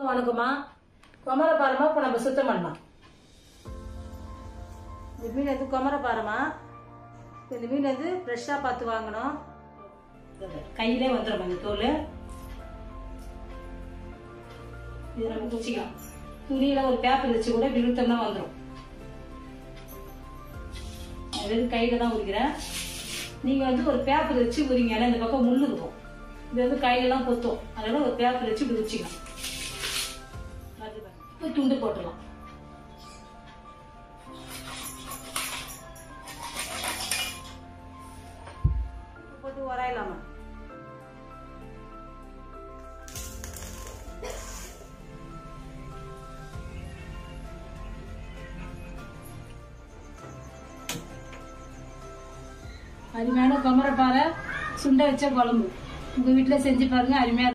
வணக்கம்மா குமர பாரமா இப்போ நம்ம சுத்தம் பண்ணலாம் இந்த மீன் வந்து குமர பாரமா இந்த மீன் வந்து ஃப்ரெஷ்ஷாக பார்த்து வாங்கணும் கையிலே வந்துடும் இந்த தோல் இது நம்ம குச்சிக்கலாம் துணியில ஒரு பேப்பர் வச்சு கூட விழுத்தம்னா வந்துடும் வெறும் கையில தான் உரிக்கிறேன் நீங்க வந்து ஒரு பேப்பர் வச்சு உரிங்க ஏன்னா இந்த பக்கம் முள்ளு இருக்கும் இது வந்து கையிலலாம் கொத்தும் அதனால ஒரு பேப்பர் வச்சு இப்படி உரிச்சிக்கலாம் இப்போ துண்டு போட்டுடலாம் போட்டு உரையலாமா அருமையான குமரப்பாறை சுண்டை வச்ச குழம்பு உங்க வீட்டுல செஞ்சு பாருங்க அருமையா இருக்கும்.